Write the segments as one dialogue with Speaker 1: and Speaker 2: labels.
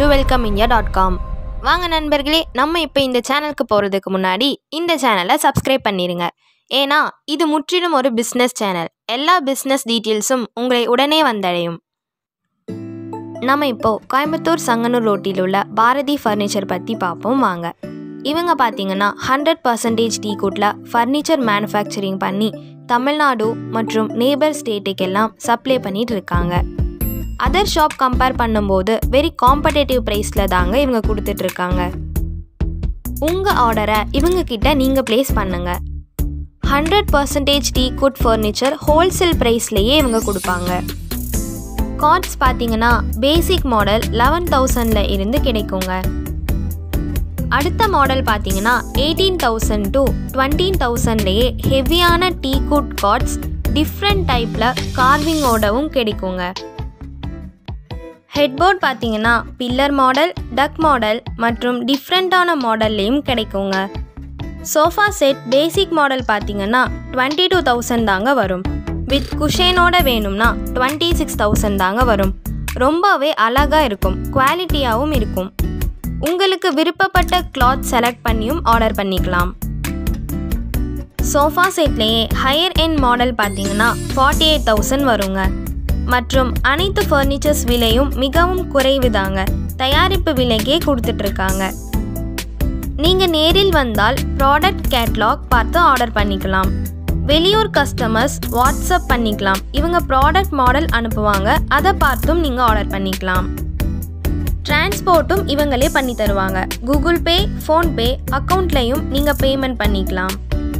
Speaker 1: to welcome India dot com வாங்க நண்பர்களே நம்ம இப்போ இந்த சேனலுக்கு போகிறதுக்கு முன்னாடி இந்த சேனலை சப்ஸ்கிரைப் பண்ணிடுங்க ஏன்னா இது முற்றிலும் ஒரு பிஸ்னஸ் சேனல் எல்லா பிஸ்னஸ் டீட்டெயில்ஸும் உங்களை உடனே வந்தடையும் நம்ம இப்போ கோயம்புத்தூர் சங்கனூர் ரோட்டில் உள்ள பாரதி ஃபர்னிச்சர் பற்றி பார்ப்போம் வாங்க இவங்க பார்த்தீங்கன்னா ஹண்ட்ரட் பர்சன்டேஜ் டீ கூட்டில் ஃபர்னிச்சர் மேனுஃபேக்சரிங் பண்ணி தமிழ்நாடு மற்றும் நேபர் ஸ்டேட்டுக்கெல்லாம் சப்ளை பண்ணிட்டு இருக்காங்க அதர் ஷாப் கம்பேர் பண்ணும்போது வெரி காம்படேட்டிவ் ப்ரைஸில் தாங்க இவங்க கொடுத்துட்ருக்காங்க உங்கள் ஆர்டரை இவங்க கிட்ட நீங்கள் ப்ளேஸ் பண்ணுங்க hundred percentage teak wood furniture wholesale ப்ரைஸ்லேயே இவங்க கொடுப்பாங்க கார்ட்ஸ் பார்த்தீங்கன்னா பேசிக் மாடல் லெவன் தௌசண்டில் இருந்து கிடைக்குங்க அடுத்த மாடல் பார்த்தீங்கன்னா எயிட்டீன் தௌசண்ட் டு டுவெண்ட்டீன் தௌசண்ட்லேயே ஹெவியான டீ குட் கார்ட்ஸ் டிஃப்ரெண்ட் டைப்பில் கார்விங்கோடவும் கிடைக்குங்க ஹெட்போர்ட் பார்த்தீங்கன்னா பில்லர் மாடல் டக் மாடல் மற்றும் டிஃப்ரெண்ட்டான மாடல்லையும் கிடைக்குங்க சோஃபா செட் பேசிக் மாடல் பார்த்தீங்கன்னா டுவெண்ட்டி டூ தௌசண்ட் தாங்க வரும் வித் குஷேனோட வேணும்னா டுவெண்ட்டி சிக்ஸ் தௌசண்ட் தாங்க வரும் ரொம்பவே அழகாக இருக்கும் குவாலிட்டியாகவும் இருக்கும் உங்களுக்கு விருப்பப்பட்ட கிளாத் செலக்ட் பண்ணியும் ஆர்டர் பண்ணிக்கலாம் சோஃபா செட்லேயே ஹையர் எண்ட் மாடல் பார்த்தீங்கன்னா ஃபார்ட்டி எயிட் தௌசண்ட் வருங்க மற்றும் அனைத்து ஃபர்னிச்சர்ஸ் விலையும் மிகவும் குறைவுதாங்க தயாரிப்பு விலைக்கே கொடுத்துட்ருக்காங்க நீங்கள் நேரில் வந்தால் ப்ராடக்ட் கேட்லாக் பார்த்து ஆர்டர் பண்ணிக்கலாம் வெளியூர் கஸ்டமர்ஸ் வாட்ஸ்அப் பண்ணிக்கலாம் இவங்க ப்ராடக்ட் மாடல் அனுப்புவாங்க அதை பார்த்தும் நீங்கள் ஆர்டர் பண்ணிக்கலாம் டிரான்ஸ்போர்ட்டும் இவங்களே பண்ணி தருவாங்க கூகுள் பே ஃபோன்பே அக்கௌண்ட்லையும் நீங்கள் பேமெண்ட் பண்ணிக்கலாம்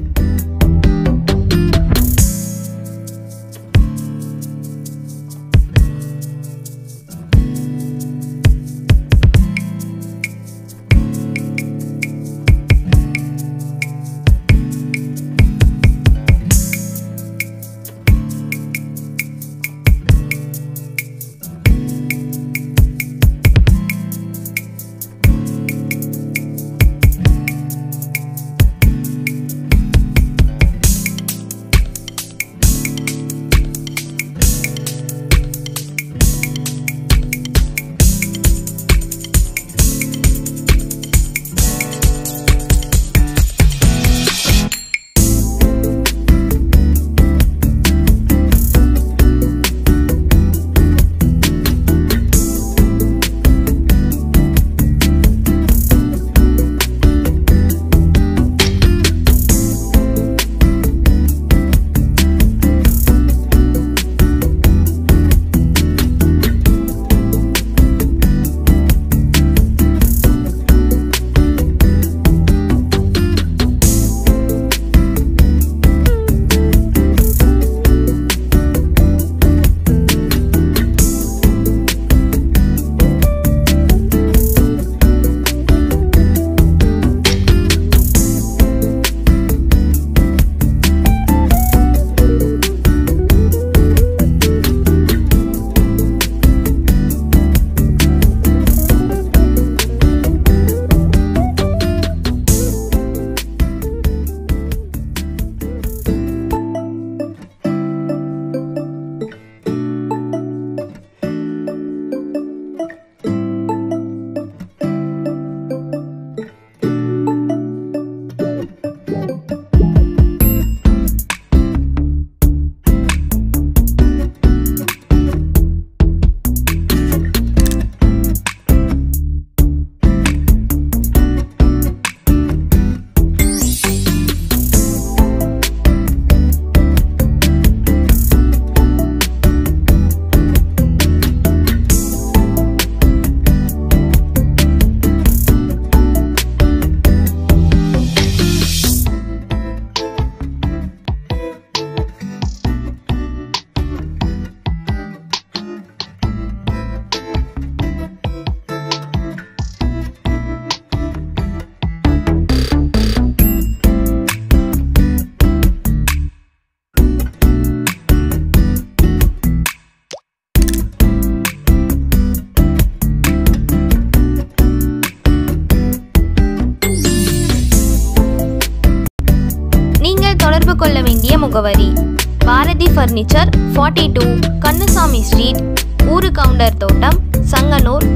Speaker 1: தொடர்பு கொள்ள வேண்டிய முகவரி Bharathi furniture forty two Kannusamy street ஊரு கவுண்டர் தோட்டம் Sanganur Coimbatore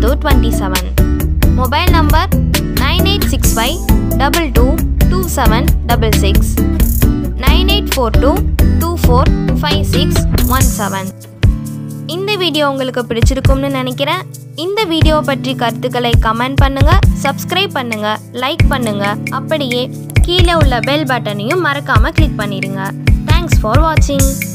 Speaker 1: Coimbatore twenty seven mobile number nine eight six five double two two seven double six nine eight four two two four five six one seven இந்த video உங்களுக்கு பிடிச்சிருக்கும்னு நினைக்கிறேன் இந்த வீடியோ பற்றி கருத்துக்களை கமெண்ட் பண்ணுங்க சப்ஸ்கிரைப் பண்ணுங்க லைக் பண்ணுங்க அப்படியே கீழே உள்ள பெல் பட்டனையும் மறக்காம கிளிக் பண்ணிடுங்க தேங்க்ஸ் ஃபார் வாட்சிங்